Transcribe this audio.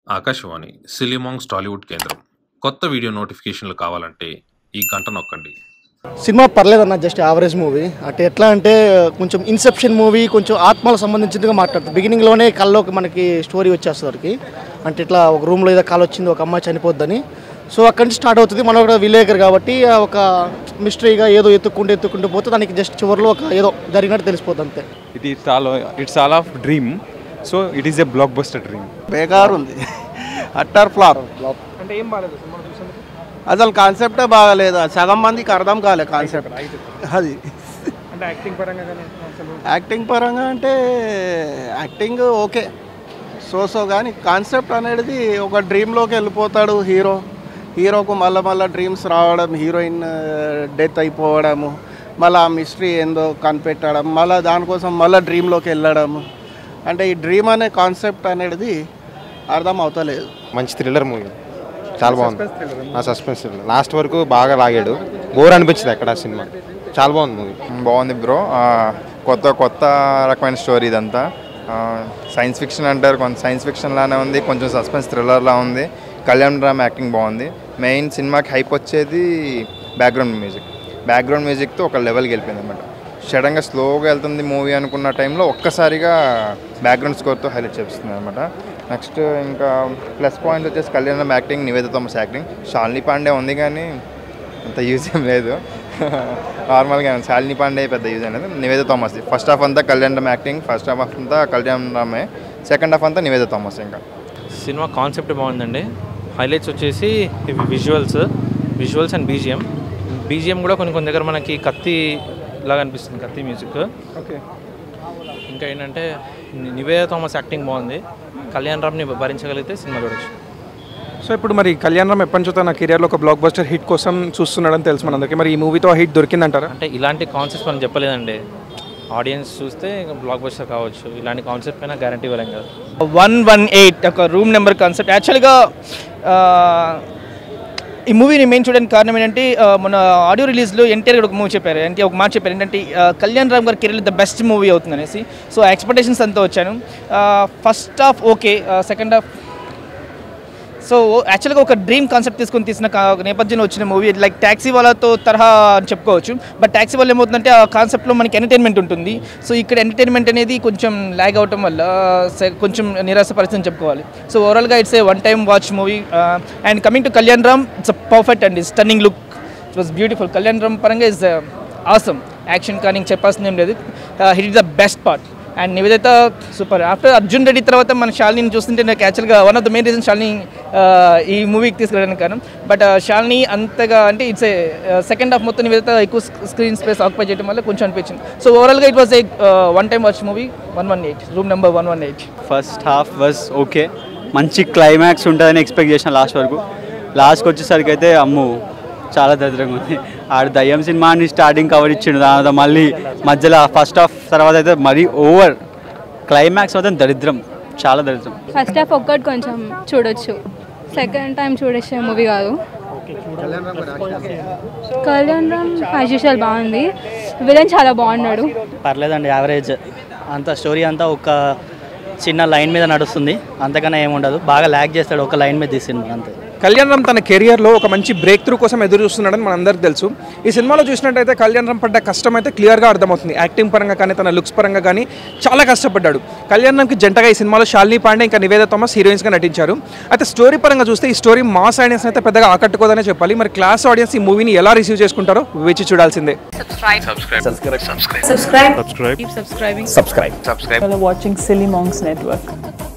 ఆకాశవాణి సిలిమాంగ్స్ టాలీవుడ్ కేంద్రం కొత్త వీడియో నోటిఫికేషన్లు కావాలంటే ఈ గంట నొక్కండి సినిమా పర్లేదన్న జస్ట్ యావరేజ్ మూవీ అంటే ఎట్లా అంటే కొంచెం ఇన్సెప్షన్ మూవీ కొంచెం ఆత్మలకు సంబంధించిందిగా మాట్లాడుతుంది బిగినింగ్లోనే కల్లోకి మనకి స్టోరీ వచ్చేస్తుంది వాడికి అంటే ఇట్లా ఒక రూమ్లో ఏదో కాల్ వచ్చింది ఒక అమ్మాయి చనిపోద్దని సో అక్కడి నుంచి స్టార్ట్ అవుతుంది మనం ఒక విలేకర్ కాబట్టి ఆ ఒక మిస్టరీగా ఏదో ఎత్తుక్కుంటూ ఎత్తుక్కుంటూ పోతే దానికి జస్ట్ చివరిలో ఒక ఏదో జరిగినట్టు తెలిసిపోతుంది అంతే it is all it's all of dream so it is a blockbuster dream బేకార్ ఉంది అట్టర్ ఫ్లాప్ అసలు కాన్సెప్టే బాగాలేదు అది సగం మందికి అర్థం కాలే కాన్సెప్ట్ అది యాక్టింగ్ పరంగా అంటే యాక్టింగ్ ఓకే సో సో కానీ కాన్సెప్ట్ అనేది ఒక డ్రీమ్లోకి వెళ్ళిపోతాడు హీరో హీరోకు మళ్ళీ మళ్ళీ డ్రీమ్స్ రావడం హీరోయిన్ డెత్ అయిపోవడము మళ్ళీ ఆ మిస్టరీ ఏందో కనిపెట్టడం మళ్ళీ దానికోసం మళ్ళీ డ్రీమ్లోకి వెళ్ళడము అంటే ఈ డ్రీమ్ అనే కాన్సెప్ట్ అనేది అర్థం అవుతలేదు మంచి థ్రిల్లర్ మూవీ చాలా బాగుంది ఆ సస్పెన్స్ థ్రిల్లర్ లాస్ట్ వరకు బాగా లాగాడు బోర్ అనిపించింది అక్కడ ఆ సినిమా చాలా బాగుంది మూవీ బాగుంది బ్రో ఆ, కొత్త కొత్త రకమైన స్టోరీ ఇదంతా ఆ, సైన్స్ ఫిక్షన్ అంటారు కొంత సైన్స్ ఫిక్షన్ లానే ఉంది కొంచెం సస్పెన్స్ థ్రిల్లర్లా ఉంది కళ్యాణ్ రామ్ యాక్టింగ్ బాగుంది మెయిన్ సినిమాకి హైప్ వచ్చేది బ్యాక్గ్రౌండ్ మ్యూజిక్ బ్యాక్గ్రౌండ్ మ్యూజిక్తో ఒక లెవెల్కి వెళ్ళిపోయింది అనమాట సడన్గా స్లోగా వెళ్తుంది మూవీ అనుకున్న టైంలో ఒక్కసారిగా బ్యాక్గ్రౌండ్ స్కోర్తో హైలైట్ చేస్తుంది అనమాట నెక్స్ట్ ఇంకా ప్లస్ పాయింట్ వచ్చేసి Kalyan Ram acting Niveda Thomas acting Shalini Pandey ఉంది కానీ అంత యూజ్ ఏం లేదు నార్మల్గా శాలిని పాండే పెద్ద యూజ్ అనేది నివేద థామస్ ఫస్ట్ హాఫ్ అంతా Kalyan Ram acting first half అంతా కళ్యాణ్ రామే సెకండ్ హాఫ్ అంతా నివేద థామస్ ఇంకా సినిమా కాన్సెప్ట్ బాగుందండి హైలైట్స్ వచ్చేసి ఇవి visuals visuals and BGM BGM కూడా కొన్ని కొన్ని దగ్గర మనకి కత్తి లాగా అనిపిస్తుంది కత్తి మ్యూజిక్ ఓకే ఇంకా ఏంటంటే ని- నివేద థామస్ యాక్టింగ్ బాగుంది కళ్యాణ్ రామ్ని భరించగలిగితే సినిమా చూడొచ్చు సో ఇప్పుడు మరి కళ్యాణ్ రామ్ ఎప్పటి నుంచో తన కెరియర్లో ఒక బ్లాక్ బస్టర్ హిట్ కోసం చూస్తున్నాడని తెలుసు మనందరికీ మరి ఈ మూవీతో ఆ హిట్ దొరికిందంటారా అంటే ఇలాంటి కాన్సెప్ట్స్ మనం చెప్పలేదండి ఆడియన్స్ చూస్తే బ్లాక్ బస్టర్ కావచ్చు ఇలాంటి కాన్సెప్ట్ పైన గ్యారంటీ ఇవ్వలేం కదా వన్ వన్ ఎయిట్ ఒక రూమ్ నెంబర్ కాన్సెప్ట్ యాక్చువల్గా ఆ, ఈ మూవీని మెయిన్ చూడడానికి కారణం ఏంటంటే ఆ, మన ఆడియో రిలీజ్లో ఎన్టీఆర్ గారు ఒక మూవీ చెప్పారు అంటే ఒక మాట చెప్పారు ఏంటంటే ఆ, కళ్యాణ్ రామ్ గారి కెరీర్ ద బెస్ట్ మూవీ అవుతుంది అనేసి సో ఎక్స్పెక్టేషన్స్ అంతా వచ్చాను first half okay second half so యాక్చువల్గా ఒక డ్రీమ్ కాన్సెప్ట్ తీసుకొని తీసిన కా- నేపథ్యంలో వచ్చిన మూవీ లైక్ ట్యాక్సీ వాళ్ళతో తరహా అని చెప్పుకోవచ్చు బట్ ట్యాక్సీ వల్ల ఏమవుతుందంటే ఆ కాన్సెప్ట్లో మనకి ఎంటర్టైన్మెంట్ ఉంటుంది సో ఇక్కడ ఎంటర్టైన్మెంట్ అనేది కొంచెం ల్యాగ్ అవటం వల్ల స- కొంచెం నిరాశపరిచిందని చెప్పుకోవాలి సో ఓవరాల్గా it's a one time watch movie and coming to Kalyan Ram it's perfect and stunning look it was beautiful Kalyan Ram పరంగా ఇస్ ఆసమ్ యాక్షన్ కానీ ఇంక చెప్పాల్సింది ఏం లేదు hit is the best part and Niveditha super after Arjun Reddy తర్వాత మన శాలిని చూస్తుంటే నాకు యాక్చువల్గా one of the main reason Shalini ఆ, ఈ మూవీకి తీసుకురావడానికి కారణం బట్ శాలిని అంతగా అంటే ఇట్స్ ఏ సెకండ్ హాఫ్ మొత్తం నివేదిత ఎక్కువ స్క్రీన్ స్పేస్ ఆక్యుపై చేయడం వల్ల కొంచెం అనిపించింది సో ఓవరాల్గా it was a one time watch movie one one eight room number one one eight first half was okay మంచి క్లైమాక్స్ ఉంటుందని ఎక్స్పెక్ట్ చేసిన లాస్ట్ వరకు లాస్ట్కి వచ్చేసరికి అయితే అమ్ము చాలా దరిద్రంగా ఉంది ఆడు దయ్యం సినిమాని స్టార్టింగ్ కవర్ ఇచ్చిండు దాని మళ్ళీ మధ్యలో ఫస్ట్ హాఫ్ తర్వాత అయితే మరీ ఓవర్ క్లైమాక్స్ మాత్రం దరిద్రం చాలా దరిద్రం ఫస్ట్ హాఫ్ ఒక్కటి కొంచెం చూడొచ్చు సెకండ్ టైం చూడొచ్చే మూవీ కాదు కళ్యాణ్ రామ్ యాజ్ యూజువల్ బాగుంది విలన్ చాలా బాగున్నాడు పర్లేదండి యావరేజ్ అంత స్టోరీ అంతా ఒక చిన్న లైన్ మీద నడుస్తుంది అంతకన్నా ఏముండదు బాగా ల్యాక్ చేస్తాడు ఒక లైన్ మీద తీసిండు అంతే కళ్యాణ్ రామ్ తన కెరియర్లో ఒక మంచి బ్రేక్ త్రూ కోసం ఎదురు చూస్తున్నాడని మనందరికీ తెలుసు ఈ సినిమాలో చూసినట్టయితే కళ్యాణ్ రామ్ పడ్డ కష్టం అయితే క్లియర్గా అర్థమవుతుంది యాక్టింగ్ పరంగా కానీ తన లుక్స్ పరంగా కానీ చాలా కష్టపడ్డాడు కళ్యాణ్ రామ్కి జంటగా ఈ సినిమాలో శాలిని పాండే ఇంకా నివేద థామస్ హీరోయిన్స్గా నటించారు అయితే స్టోరీ పరంగా చూస్తే ఈ స్టోరీ మాస్ ఆడియన్స్ అయితే పెద్దగా ఆకట్టుకోదనే చెప్పాలి మరి క్లాస్ ఆడియన్స్ ఈ మూవీని ఎలా రిసీవ్ చేసుకుంటారో వేచి చూడాల్సిందే subscribe keep subscribing Subscribe. Subscribe. Subscribe. Watching Silly Monks Network.